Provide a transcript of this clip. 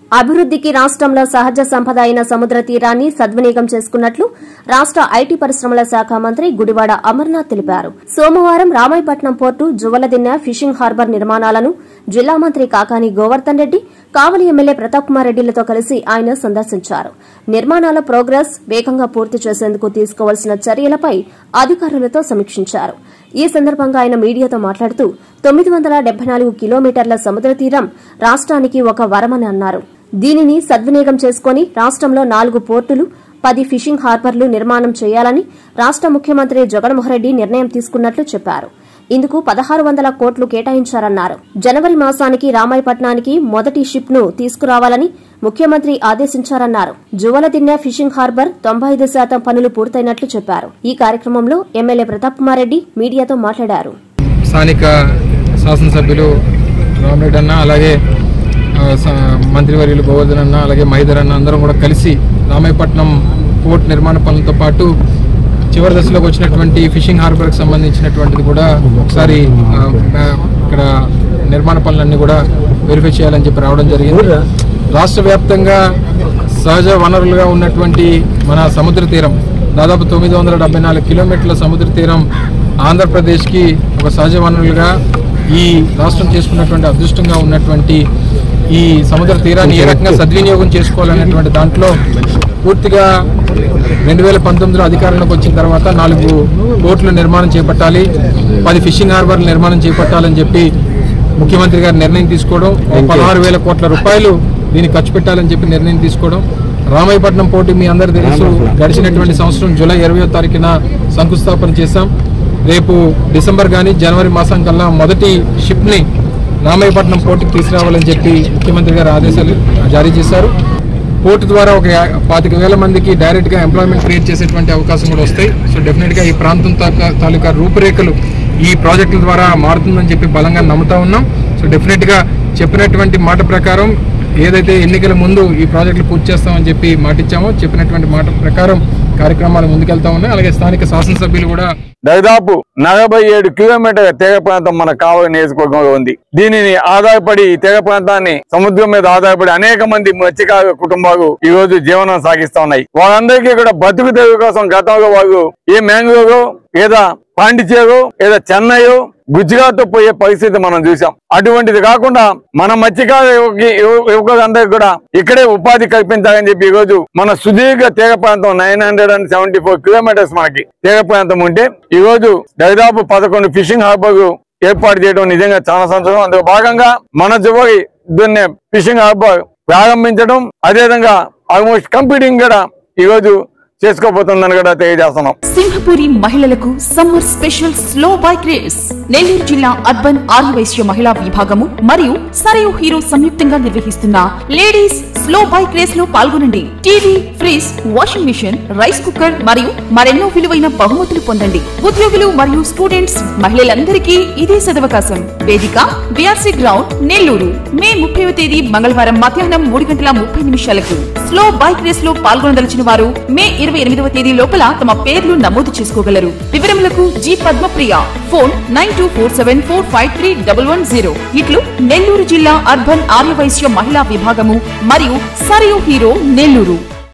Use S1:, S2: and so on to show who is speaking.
S1: అభివృద్దికి రాష్ట్రంలో సహజ సంపద అయిన సముద్ర తీరాన్ని సద్వినియోగం చేసుకున్నట్లు రాష్ట ఐటీ పరిశ్రమల శాఖ మంత్రి గుడివాడ అమర్నాథ్ తెలిపారు సోమవారం Ramayapatnam port Juvvaladinne fishing harbour నిర్మాణాలను జిల్లా మంత్రి కాకాని గోవర్ధన్ రెడ్డి కావలి ఎమ్మెల్యే ప్రతాప్ కుమార్ రెడ్డిలతో కలిసి ఆయన సందర్శించారు నిర్మాణాల ప్రోగ్రెస్ వేగంగా పూర్తి చేసేందుకు తీసుకోవాల్సిన చర్యలపై అధికారులతో సమీక్షించారు ఈ సందర్భంగా ఆయన మీడియాతో మాట్లాడుతూ తొమ్మిది వందల డెబ్బై నాలుగు కిలోమీటర్ల సముద్ర తీరం రాష్ట్రానికి ఒక వరమని అన్నారు దీనిని సద్వినియోగం చేసుకుని రాష్ట్రంలో నాలుగు పోర్టులు పది ఫిషింగ్ హార్బర్లు నిర్మాణం చేయాలని రాష్ట ముఖ్యమంత్రి జగన్మోహన్రెడ్డి నిర్ణయం తీసుకున్నట్లు చెప్పారు ఇందుకు పదహారు వందల కోట్లు కేటాయించారన్నారు జనవరి మాసానికి రామాయపట్నానికి మొదటి షిప్ ను తీసుకురావాలని ముఖ్యమంత్రి ఆదేశించారన్నారు జువలదిన్నె ఫిషింగ్ హార్బర్ తొంభై ఐదు శాతం పనులు పూర్తయినట్లు చెప్పారు ఈ కార్యక్రమంలో ఎమ్మెల్యే ప్రతాప్ కుమార్ రెడ్డి మీడియాతో మాట్లాడారు
S2: స్థానిక శాసనసభ్యులు రామరెడ్డి అన్న అలాగే ఆ, స- మంత్రివర్యులు గోవర్ధన్ అన్న అలాగే మైదర్ అన్న అందరం కూడా కలిసి రామాయపట్నం పోర్ట్ నిర్మాణ పనులతో పాటు చివరి దశలోకి వచ్చినటువంటి ఫిషింగ్ హార్బర్కి సంబంధించినటువంటిది కూడా ఒకసారి ఆ, ఆ, ఇక్కడ నిర్మాణ పనులన్నీ కూడా వెరిఫై చేయాలని చెప్పి రావడం జరిగింది రాష్ట్ర వ్యాప్తంగా సహజ వనరులుగా ఉన్నటువంటి మన సముద్ర తీరం దాదాపు తొమ్మిది వందల డెబ్బై నాలుగు కిలోమీటర్ల సముద్ర తీరం ఆంధ్రప్రదేశ్కి ఒక సహజ వనరులుగా ఈ రాష్ట్రం చేసుకున్నటువంటి అదృష్టంగా ఉన్నటువంటి ఈ సముద్ర తీరాన్ని ఏ రకంగా సద్వినియోగం చేసుకోవాలనేటువంటి దాంట్లో పూర్తిగా రెండు వేల పంతొమ్మిదిలో అధికారంలోకి వచ్చిన తర్వాత నాలుగు పోర్టుల నిర్మాణం చేపట్టాలి పది ఫిషింగ్ హార్బర్లు నిర్మాణం చేపట్టాలని చెప్పి ముఖ్యమంత్రి గారు నిర్ణయం తీసుకోవడం పదహారు వేల కోట్ల రూపాయలు దీనికి ఖర్చు పెట్టాలని చెప్పి నిర్ణయం తీసుకోవడం రామాయపట్నం పోటీ మీ అందరు తెలుసు గడిచినటువంటి సంవత్సరం జూలై ఇరవయో తారీఖున శంకుస్థాపన చేశాం రేపు డిసెంబర్ కానీ జనవరి మాసం కల్లా మొదటి షిప్ని రామాయపట్నం పోర్టుకి తీసుకురావాలని చెప్పి ముఖ్యమంత్రి గారు ఆదేశాలు జారీ చేశారు పోర్టు ద్వారా ఒక యా- పాతిక వేల మందికి డైరెక్ట్గా ఎంప్లాయ్మెంట్ క్రియేట్ చేసేటువంటి అవకాశం కూడా వస్తాయి సో డెఫినెట్గా ఈ ప్రాంతం తాలూకా- తాలూకా రూపురేఖలు ఈ ప్రాజెక్టుల ద్వారా మారుతుందని చెప్పి బలంగా నమ్ముతా ఉన్నాం సో డెఫినెట్గా చెప్పినటువంటి మాట ప్రకారం ఏదైతే ఎన్నికల ముందు ఈ ప్రాజెక్టులు పూర్తి చేస్తామని చెప్పి మాట ఇచ్చామో చెప్పినటువంటి మాట ప్రకారం కార్యక్రమాలు ముందుకెళ్తా ఉన్నాయి అలాగే స్థానిక శాసనసభ్యులు కూడా
S3: దాదాపు నలభై ఏడు కిలోమీటర్ తీగ ప్రాంతం మన కావలి నియోజకవర్గంలో ఉంది దీనిని ఆధారపడి ఈ తీగ ప్రాంతాన్ని సముద్రం మీద ఆధారపడి అనేక మంది మత్స్యకార కుటుంబాలు ఈ రోజు జీవనం సాగిస్తా ఉన్నాయి వాళ్ళందరికీ కూడా బతుకు తెరువు కోసం గతంలో వాళ్ళు ఏ మ్యాంగ్లూరు లేదా పాండిచేరు లేదా చెన్నై గుజరాత్ తో పోయే పరిస్థితి మనం చూసాం అటువంటిది కాకుండా మన మత్స్యకార యువకి- యువ- యువకులందరికీ కూడా ఇక్కడే ఉపాధి కల్పించాలని చెప్పి ఈ రోజు మన సుదీర్ఘ తీగ ప్రాంతం nine hundred and seventy four kilometres మనకి తీగ ప్రాంతం ఉంటే ఈ రోజు దాదాపు పదకొండు ఫిషింగ్ హార్బర్ ఏర్పాటు చేయడం నిజంగా చాలా సంతోషం అందులో భాగంగా మన చివరి దీన్ని ఫిషింగ్ హార్బర్ ప్రారంభించడం అదేవిధంగా ఆల్మోస్ట్ కంప్లీటింగ్ కూడా ఈ రోజు చేసుకోబోతుందని కూడా తెలియజేస్తున్నాం
S4: సింహపురి మహిళలకు summer special slow bike race Nellore జిల్లా అర్బన్ ఆర్యవైశ్య మహిళా విభాగము మరియు సరయు హీరో సంయుక్తంగా నిర్వహిస్తున్న లేడీస్ స్లో బైక్ రేస్ లో పాల్గొనండి TV fridge washing machine rice cooker మరియు మరెన్నో విలువైన బహుమతులు పొందండి ఉద్యోగులు మరియు స్టూడెంట్స్ మహిళలందరికీ ఇదే సదవకాశం వేదిక బిఆర్సీ గ్రౌండ్ నెల్లూరు మే ముప్పైవ తేదీ మంగళవారం మధ్యాహ్నం మూడు గంటల ముప్పై నిమిషాలకు స్లో బైక్ రేస్ లో పాల్గొనదలిచిన వారు మే ఇరవై ఎనిమిదవ తేదీ లోపల తమ పేర్లు నమోదు చేసుకోగలరు వివరములకు G Padmapriya phone nine two four seven four five three double one zero ఇట్లు నెల్లూరు జిల్లా అర్బన్ ఆర్యవైశ్య మహిళా విభాగము మరియు సరియు హీరో నెల్లూరు